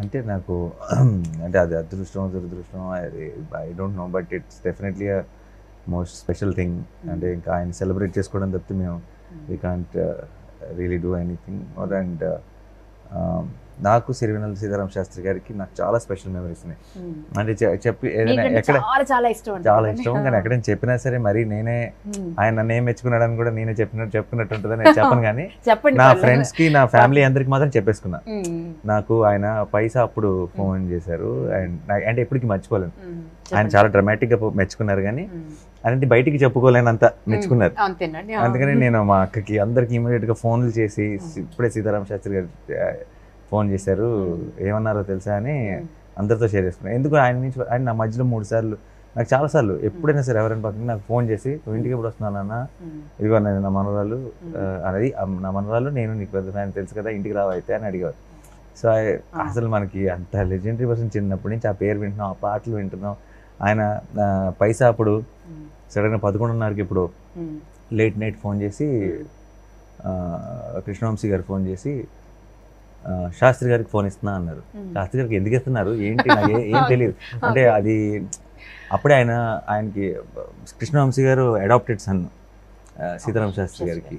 అంటే నాకు అంటే అది అదృష్టం దురదృష్టం I don't know but it's definitely most special thing అంటే ఇంకా ఆయన సెలబ్రేట్ చేసుకోవడం తప్పితే మేము we can't really do anything and నాకు సిరివెనల్ సీతారాం శాస్త్రి గారికి నాకు చాలా స్పెషల్ మెమరీస్ ఉన్నాయి అంటే చె- చెప్పి ఏదైనా మీకంటే ఎక్కడ చాలా చాలా ఇష్టం అంట చాలా కదా? ఇష్టం కానీ ఎక్కడైనా చెప్పినా సరే మరి నేనే ఉమ్. ఆయన నన్ను ఏం మెచ్చుకున్నాడని కూడా నేనే చెప్పినట్టు చెప్పుకున్నట్టు ఉంటుందని నేను చెప్పను కానీ చెప్పండి నా పర్లేదు. ఫ్రెండ్స్ కి నా ఫ్యామిలీ అందరికి మాత్రం చెప్పేసుకున్నా ఉమ్, నాకు ఆయన పైసా అప్పుడు ఫోన్ చేశారు అండ్ నా- అంటే ఎప్పటికీ మర్చిపోలేను ఉమ్, ఆయన చెప్పండి. చాలా డ్రమాటిక్ గా మెచ్చుకున్నారు కానీ ఉమ్. అలాంటి బయటికి చెప్పుకోలేనంత మెచ్చుకున్నారు అంతేనండి అందుకని నేను మా అక్కకి అందరికి ఇమీడియట్ గా ఫోన్లు చేసి ఇప్పుడే సీతారాం శాస్త్రి గారు ఆ, ఫోన్ చేశారు ఏమన్నారో తెలుసా అని అందరితో షేర్ చేసుకున్నాను ఎందుకు ఆయన నుంచి ఆయన నా మధ్యలో మూడు సార్లు నాకు చాలా సార్లు ఎప్పుడైనా సరే ఎవరైనా పక్కన నాకు ఫోన్ చేసి "నువ్వు ఇంటికి ఎప్పుడు వస్తున్నానన్నా ఇదిగో నేను నా మనవరాలు ఆ, అనేది ఆ, నా మనవరాలు నేను నీకు పెద్ద ఫ్యాన్ తెలుసు కదా ఇంటికి రావు అయితే అని అడిగారు సో I- అసలు మనకి అంత లెజెండరీ పర్సన్ చిన్నప్పటి నుంచి ఆ పేరు వింటున్నాం ఆ పాటలు వింటున్నాం ఆయన ఆ, పైసా అప్పుడు సడన్గా పదకొండున్నరకి ఇప్పుడు లేట్ నైట్ ఫోన్ చేసి ఆ, కృష్ణవంశీ గారు ఫోన్ చేసి ఆ, శాస్త్రి గారికి ఫోన్ ఇస్తున్నా అన్నారు శాస్త్రి గారికి ఎందుకు ఇస్తున్నారు ఏంటి నాకు ఏ- ఏం తెలియదు అంటే అది అప్పుడే ఆయన ఆయనకి కృష్ణవంశీ గారు అడాప్టెడ్ సన్ సీతారాం శాస్త్రి గారికి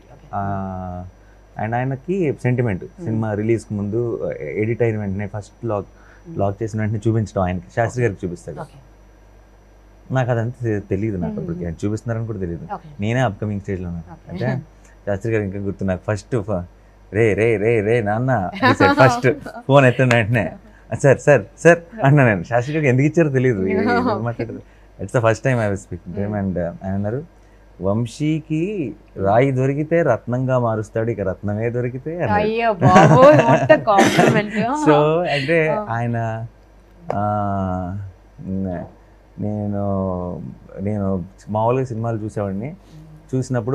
అండ్ ఆయనకి సెంటిమెంట్ సినిమా రిలీజ్కి ముందు ఎడిట్ అయిన వెంటనే ఫస్ట్ లాక్ లాక్ చేసిన వెంటనే చూపించడం ఆయనకి శాస్త్రి గారికి చూపిస్తాడు ఓకే నాకు అదంతా తె- తెలియదు నాకు Mhm. అప్పటికి ఆయన చూపిస్తున్నారని కూడా తెలియదు ఓకే నేనే అప్కమింగ్ స్టేజ్లో ఉన్నాను Okay. అంటే శాస్త్రి గారు ఇంకా గుర్తు నాకు ఫస్ట్ రే రే రే రే నాన్న ఫస్ట్ ఫోన్ ఎత్తిన వెంటనే సార్ సార్ సార్ అన్నా నేను శాస్త్రి గారికి ఎందుకు ఇచ్చారో తెలియదు it's the first time I was speaking time and ఆయన అన్నారు వంశీకి రాయి దొరికితే రత్నంగా మారుస్తాడు ఇక రత్నమే దొరికితే అన్నారు అయ్యో బాబోయ్ మొత్తం కాంప్లిమెంట్ సో అంటే Ah. ఆయన ఆ, నే- నేను నేను మామూలుగా సినిమాలు చూసేవాడిని చూసినప్పుడు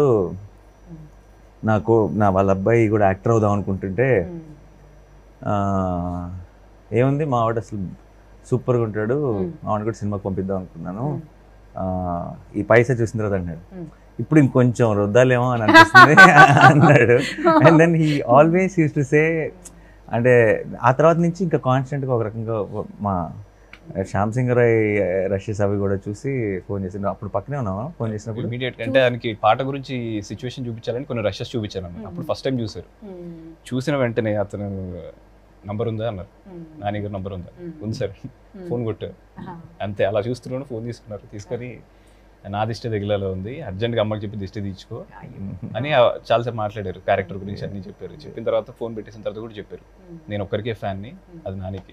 నాకు నా వాళ్ళ అబ్బాయి కూడా యాక్టర్ అవుదాం అనుకుంటుంటే ఆ, ఏముంది మా వాడు అసలు సూపర్గా ఉంటాడు Hmm. మా వాడిని కూడా సినిమాకి పంపిద్దాం అనుకున్నాను Hmm. ఆ, ఈ పైసా చూసిన తర్వాత అన్నాడు Hmm. ఇప్పుడు ఇంకొంచెం రుద్దాలేమో అని అనిపిస్తుంది అన్నాడు and then he always use to say అంటే ఆ తర్వాత నుంచి ఇంకా కాన్స్టెంట్గా ఒక రకంగా ఒక- మా శ్యామ్ సింగ్ రాయ్ రషెస్ అవి కూడా చూసి ఫోన్ చేసి అప్పుడు పక్కనే ఉన్నావా ఫోన్ చేసినప్పుడు ఇమీడియట్ అంటే దానికి పాట గురించి సిచ్యువేషన్ చూపించాలని కొన్ని రషెస్ చూపించాను అన్నమాట. అప్పుడు ఫస్ట్ టైం చూసారు చూసిన వెంటనే అతను నంబర్ ఉందా అన్నారు నాని గారు నంబర్ ఉందా ఉంది సార్ ఫోన్ కొట్టారు అంతే అలా చూస్తున్నాను ఫోన్ తీసుకున్నారు తీసుకొని నా దిష్టి తగిలేలా ఉంది అర్జెంట్గా అమ్మకి చెప్పి దిష్టి తీర్చుకో అని ఆ చాలాసేపు మాట్లాడారు క్యారెక్టర్ గురించి అన్ని చెప్పారు చెప్పిన తర్వాత ఫోన్ పెట్టేసిన తర్వాత కూడా చెప్పారు నేను ఒక్కరికే ఫ్యాన్ని అది నానికి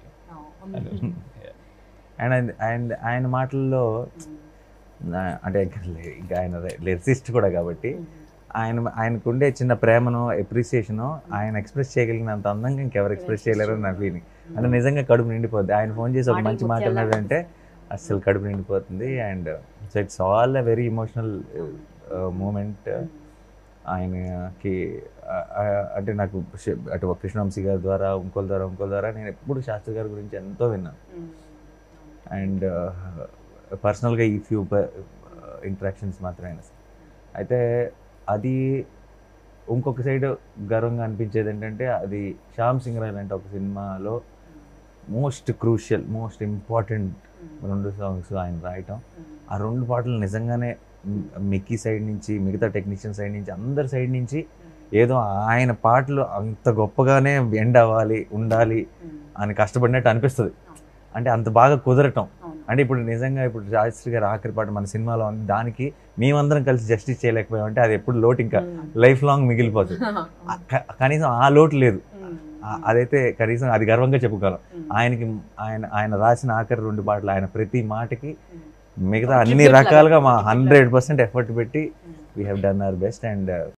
అండ్ ఆయన- ఆయన ఆయన మాటల్లో నా- అంటే ఇంకా లే- ఇంకా ఆయన లిరిసిస్ట్ కూడా కాబట్టి ఆయన ఆయనకు ఉండే చిన్న ప్రేమను ఎప్రిసియేషను ఆయన ఎక్స్ప్రెస్ చేయగలిగినంత అందంగా ఇంకెవరు ఎక్స్ప్రెస్ చేయలేరు నా ఫీలింగ్ అంటే నిజంగా కడుపు నిండిపోద్ది ఆయన ఫోన్ చేసి ఒక మాటలు మంచి మాట ముత్యాలు అన్నాడు అంటే అస్సలు కడుపు నిండిపోతుంది and so it's all a very emotional moment ఆయనకి ఆ, ఆ, అంటే నాకు షి- అటు కృష్ణవంశీ గారి ద్వారా ఇంకోల ద్వారా ఇంకోల ద్వారా నేను ఎప్పుడు శాస్త్రి గారి గురించి ఎంతో విన్నాను అండ్ పర్సనల్గా ఈ ఫ్యూ ఇంట్రాక్షన్స్ మాత్రమే అయినా సరే. అయితే అది ఇంకొక సైడ్ గర్వంగా అనిపించేది ఏంటంటే అది శ్యామ్ సింగ్ రాయ్ లాంటి ఒక సినిమాలో మోస్ట్ క్రూషియల్ మోస్ట్ ఇంపార్టెంట్ రెండు సాంగ్స్ ఆయన రాయటం ఆ రెండు పాటలు నిజంగానే మ్- మిక్కీ సైడ్ నుంచి మిగతా టెక్నీషియన్ సైడ్ నుంచి అందరి సైడ్ నుంచి ఏదో ఆయన పాటలు అంత గొప్పగానే ఎండ్ అవ్వాలి ఉండాలి అని కష్టపడినట్టు అనిపిస్తుంది అంటే అంత బాగా కుదరటం అంటే ఇప్పుడు నిజంగా ఇప్పుడు శాస్త్రి గారు ఆఖరి పాట మన సినిమాలో ఉంది దానికి మేమందరం కలిసి జస్టిస్ చేయలేకపోయామంటే అది ఎప్పుడు లోటు ఇంకా లైఫ్ లాంగ్ మిగిలిపోతుంది ఆ- క- కనీసం ఆ లోటు లేదు ఆ- అదైతే కనీసం అది గర్వంగా చెప్పుకోగలం ఆయనకి ఆయన ఆయన రాసిన ఆఖరి రెండు పాటలు ఆయన ప్రతి మాటకి మిగతా అన్ని Tribute లాగా. రకాలుగా మా Tribute హండ్రెడ్ పర్సెంట్ ఎఫర్ట్ పెట్టి we have done our best and